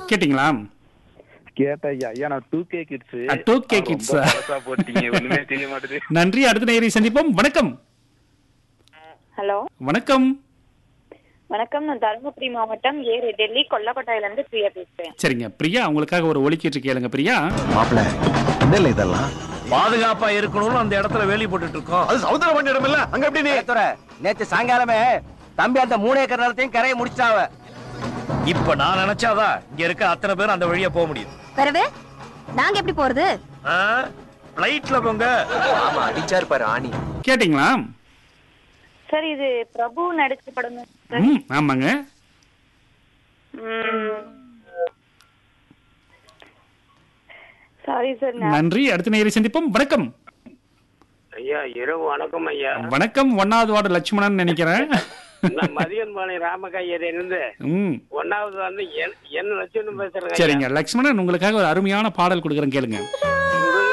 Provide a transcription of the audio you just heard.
கேட்டிங்களா கேட்டேன் ஐயா ஐயா நான் டூ கே கிட்ஸ் ஆ, 2K kids ஆ? போட்டீங்க ஒண்ணுமே தெரிய மாட்டேது நன்றி அடுத்த நேரை சந்திப்போம் வணக்கம் ஹலோ வணக்கம் வணக்கம் நான் தருமபுரி மாவட்டம் ஏ டெல்லி கொல்லக்கோட்டையில இருந்து பிரியா பேசுறேன் சரிங்க பிரியா உங்களுக்காக ஒரு ஒலிக்கீற்று கேளுங்க பிரியா மாப்பிள என்ன இதெல்லாம் பாதுகாப்பா இருக்கணும்னு அந்த இடத்துல வேலி போட்டுட்டு இருக்கோம் அது சமுத்திர பண்ணி இடம் இல்ல அங்க எப்படி நீ நேத்து சாயங்காலமே தம்பி அந்த மூணு ஏக்கர் நிலத்தையும் கரையை முடிச்சிட்டாவ இப்ப நான் நினைச்சாதான் இங்க இருக்க அத்தனை பேர் அந்த வழியா போக முடியும் பிறகு நாங்க எப்படி போறது பிளைட்ல போங்க ஆமா அடிச்சார் பாரு ஆணி கேட்டிங்களா சார் இது பிரபு நடிச்ச படம் சார் ம் ஆமாங்க சாரி சார் நன்றி அடுத்த நேரை சந்திப்போம் வணக்கம் ஐயா இரவு வணக்கம் ஐயா வணக்கம் ஒன்னாவது வார்டு லட்சுமணன் நினைக்கிறேன் நான் மதியன்பாளையம் ராமகையர் இருந்து ம் ஒன்னாவது வந்து என் என் லட்சம் பேசுறேங்க ஐயா. சரிங்க லட்சுமணன் உங்களுக்காக ஒரு அருமையான பாடல் கொடுக்குறேன் கேளுங்க